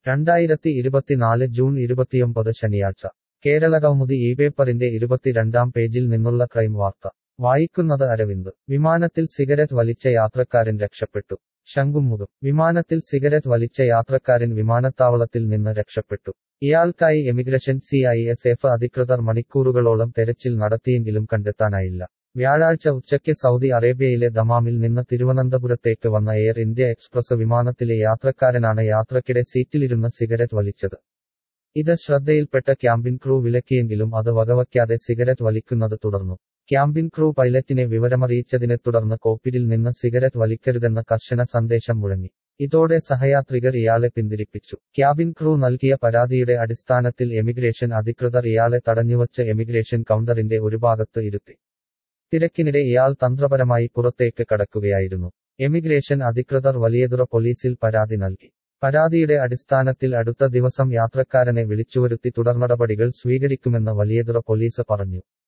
രണ്ടായിരത്തി ഇരുപത്തിനാല് ജൂൺ ഇരുപത്തിയൊമ്പത് ശനിയാഴ്ച കേരളകൗമുദി ഈ പേപ്പറിന്റെ ഇരുപത്തിരണ്ടാം പേജിൽ നിന്നുള്ള ക്രൈം വാർത്ത വായിക്കുന്നത് അരവിന്ദ് വിമാനത്തിൽ സിഗരറ്റ് വലിച്ച യാത്രക്കാരൻ രക്ഷപ്പെട്ടു ശംഖുമുഖം വിമാനത്തിൽ സിഗരറ്റ് വലിച്ച യാത്രക്കാരൻ വിമാനത്താവളത്തിൽ നിന്ന് രക്ഷപ്പെട്ടു ഇയാൾക്കായി emigration C I S F അധികൃതർ മണിക്കൂറുകളോളം തെരച്ചിൽ നടത്തിയെങ്കിലും കണ്ടെത്താനായില്ല വ്യാഴാഴ്ച ഉച്ചയ്ക്ക് സൗദി അറേബ്യയിലെ ദമാമിൽ നിന്ന് തിരുവനന്തപുരത്തേക്ക് വന്ന എയർ ഇന്ത്യ എക്സ്പ്രസ് വിമാനത്തിലെ യാത്രക്കാരനാണ് യാത്രക്കിടെ സീറ്റിലിരുന്ന് സിഗരറ്റ് വലിച്ചത് ഇത് ശ്രദ്ധയിൽപ്പെട്ട ക്യാമ്പിൻ ക്രൂ വിലക്കിയെങ്കിലും അത് വകവയ്ക്കാതെ സിഗരറ്റ് വലിക്കുന്നത് തുടർന്നു ക്യാമ്പിൻ ക്രൂ പൈലറ്റിനെ വിവരമറിയിച്ചതിനെ തുടർന്ന് കോപ്പിഡിൽ നിന്ന് സിഗരറ്റ് വലിക്കരുതെന്ന കർശന സന്ദേശം മുഴങ്ങി ഇതോടെ സഹയാത്രികർ ഇയാളെ പിന്തിരിപ്പിച്ചു ക്യാബിൻ ക്രൂ നൽകിയ പരാതിയുടെ അടിസ്ഥാനത്തിൽ എമിഗ്രേഷൻ അധികൃതർ ഇയാളെ തടഞ്ഞുവച്ച് എമിഗ്രേഷൻ കൗണ്ടറിന്റെ ഒരു ഭാഗത്ത് ഇരുത്തി തിരക്കിനിടെ ഇയാൾ തന്ത്രപരമായി പുറത്തേക്ക് കടക്കുകയായിരുന്നു എമിഗ്രേഷൻ അധികൃതർ വലിയതുറ പോലീസിൽ പരാതി നൽകി പരാതിയുടെ അടിസ്ഥാനത്തിൽ അടുത്ത ദിവസം യാത്രക്കാരനെ വിളിച്ചുവരുത്തി തുടർനടപടികൾ സ്വീകരിക്കുമെന്ന് വലിയതുറ പോലീസ് പറഞ്ഞു